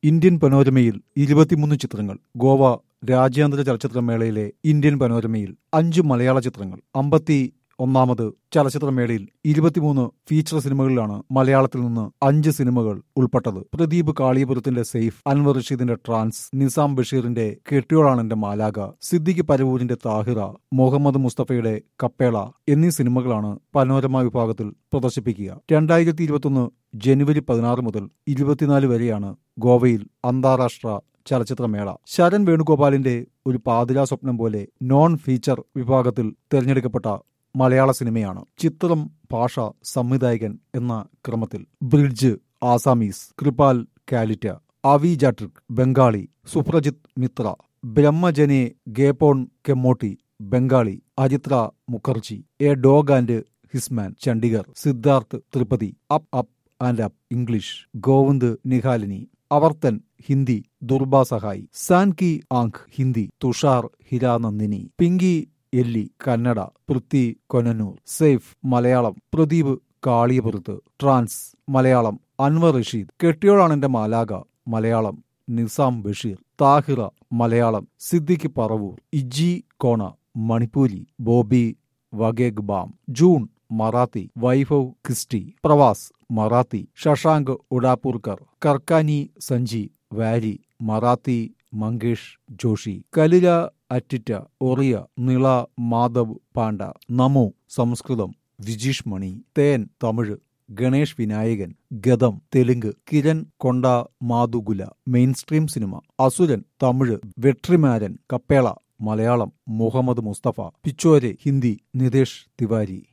Indian പനോരമയിൽ ഇരുപത്തിമൂന്ന് ചിത്രങ്ങൾ ഗോവ രാജ്യാന്തര ചലച്ചിത്രമേളയിലെ ഇന്ത്യൻ പനോരമയിൽ അഞ്ച് മലയാള ചിത്രങ്ങൾ അമ്പത്തി ഒന്നാമത് ചലച്ചിത്രമേളയിൽ ഇരുപത്തിമൂന്ന് ഫീച്ചർ സിനിമകളിലാണ് മലയാളത്തിൽ നിന്ന് അഞ്ച് സിനിമകൾ ഉൾപ്പെട്ടത് പ്രദീപ് കാളിയപുരത്തിന്റെ സേഫ് അൻവർ റഷീദിന്റെ ട്രാൻസ് നിസാം ബഷീറിന്റെ കെട്ടിയോളാണെന്റെ മാലാക സിദ്ദിഖ് പരവൂരിന്റെ താഹിറ മുഹമ്മദ് മുസ്തഫയുടെ കപ്പേള എന്നീ സിനിമകളാണ് പനോരമ വിഭാഗത്തിൽ പ്രദർശിപ്പിക്കുക രണ്ടായിരത്തി ഇരുപത്തൊന്ന് ജനുവരി പതിനാറ് മുതൽ ഇരുപത്തിനാല് വരെയാണ് ഗോവയിൽ അന്താരാഷ്ട്ര ചലച്ചിത്രമേള ശരൺ വേണുഗോപാലിന്റെ ഒരു പാതിരാ സ്വപ്നം പോലെ നോൺ ഫീച്ചർ വിഭാഗത്തിൽ തിരഞ്ഞെടുക്കപ്പെട്ട മലയാള സിനിമയാണ് ചിത്രം ഭാഷ സംവിധായകൻ എന്ന ക്രമത്തിൽ ബ്രിഡ്ജ് ആസാമീസ് കൃപാൽ കാലിറ്റ അവി ജാട്രിക് Bengali Suprajit Mitra Brahma Janen Gopon Kommoti Bengali Aritra Mukherjee a dog and his man Chandigarh Siddharth Tripathi up up and up English Govind Nihalani Avartan Hindi Durba Sahay സാൻ കി Aankh Hindi Tushar Hiranandani Pinky Elli Kannada Prithvi Konanur Safe Malayalam Pradeep Kaliyapurath Trance Malayalam Anwar Rasheed Kettiyolaanente Malakha Malayalam Nizam Basheer Thahira Malayalam Siddique Paravoor Eigi Kona Manipuri Bobby Wahengbam June Marathi Vaibhav Christy പ്രവാസ് Marathi Shashank Udapurkar Karkhanisanchi Waari Marathi Mangesh Joshi കലില അറ്റിറ്റ Oriya Nila Madhav Panda നമോ സംസ്കൃതം വിജീഷ് മണി തേൻ തമിഴ് ഗണേഷ് വിനായകൻ ഗതം തെലുങ്ക് കിരൺ കൊണ്ട മാതുകുല മെയിൻ സ്ട്രീം സിനിമ അസുരൻ തമിഴ് വെട്രിമാരൻ കപ്പേള മലയാളം മുഹമ്മദ് മുസ്തഫ പിച്ചോരെ ഹിന്ദി നിതേഷ് തിവാരി